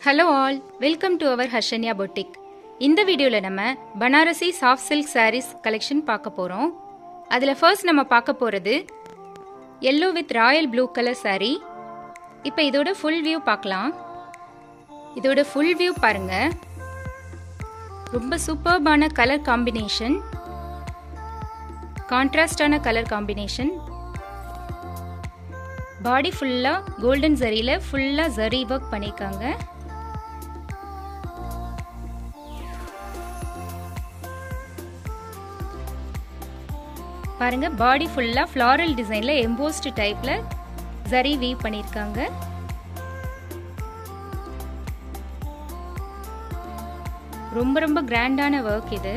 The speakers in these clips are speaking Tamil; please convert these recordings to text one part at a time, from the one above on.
hello all welcome to our Harshanya boutique இந்த வீடியோவில் நம்ம Banarasi soft silk sarees collection பார்க்க போகிறோம் அதில் ஃபர்ஸ்ட் நம்ம பார்க்க போகிறது yellow with royal blue colour saree இப்போ இதோட ஃபுல் வியூ பார்க்கலாம் இதோட ஃபுல் வியூ பாருங்க ரொம்ப சூப்பர்பான கலர் காம்பினேஷன் கான்ட்ராஸ்டான கலர் காம்பினேஷன் பாடி ஃபுல்லாக கோல்டன் ஜரியில் ஃபுல்லாக ஜரி ஒர்க் பண்ணியிருக்காங்க பாருங்க பாடி ஃபுல்லாக ஃப்ளாரல் டிசைனில் எம்போஸ்டு டைப்பில் ஜரி வீவ் பண்ணியிருக்காங்க ரொம்ப ரொம்ப கிராண்டான ஒர்க் இது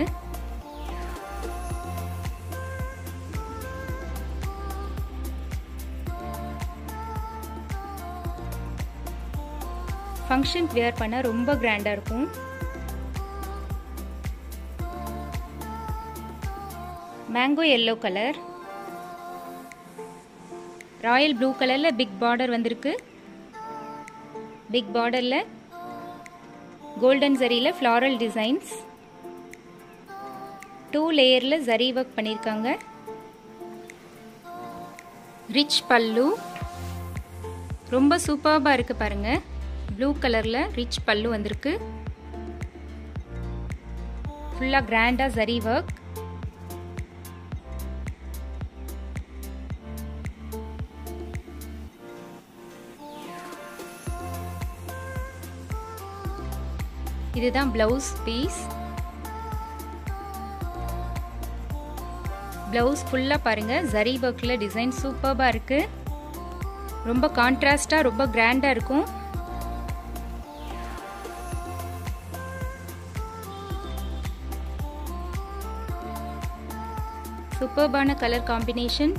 ஃபங்க்ஷன் வியர் பண்ண ரொம்ப கிராண்டாக இருக்கும் mango yellow colour royal blue கலரில் பிக் பார்டர் வந்திருக்கு பிக் பார்டரில் கோல்டன் ஜரியில் ஃப்ளாரல் டிசைன்ஸ் டூ லேயரில் ஜரி ஒர்க் பண்ணியிருக்காங்க ரிச் பல்லு ரொம்ப சூப்பர்பாக இருக்குது பாருங்கள் ப்ளூ கலரில் ரிச் பல்லு வந்திருக்கு ஃபுல்லாக கிராண்டாக ஜரி ஒர்க் இதுதான் பிளவுஸ் பீஸ் பிளவுஸ் ஃபுல்லாக பாருங்க ஜரி ஒர்க்கில் டிசைன் சூப்பர்பாக இருக்கு ரொம்ப கான்ட்ராஸ்டாக ரொம்ப கிராண்டாக இருக்கும் சூப்பர்பான கலர் காம்பினேஷன்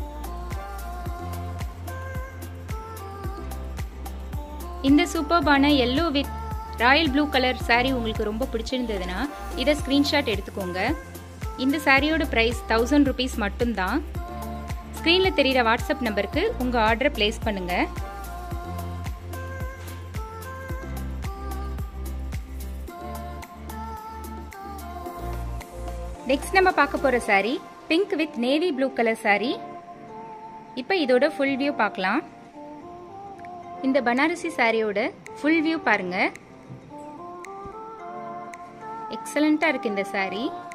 இந்த சூப்பர்பான yellow with royal blue colour sari உங்களுக்கு ரொம்ப பிடிச்சிருந்ததுன்னா இதை ஸ்க்ரீன்ஷாட் எடுத்துக்கோங்க இந்த சாரியோட ப்ரைஸ் தௌசண்ட் ருபீஸ் மட்டும்தான் ஸ்க்ரீனில் தெரிகிற வாட்ஸ்அப் நம்பருக்கு உங்கள் ஆர்டரை ப்ளேஸ் பண்ணுங்கள் நெக்ஸ்ட் நம்ம பார்க்க போகிற sari pink with navy blue colour sari இப்போ இதோட ஃபுல் வியூ பார்க்கலாம் இந்த பனாரசி சாரியோட ஃபுல் வியூ பாருங்க எக்ஸலண்ட்டாக இருக்கு இந்த சாரீ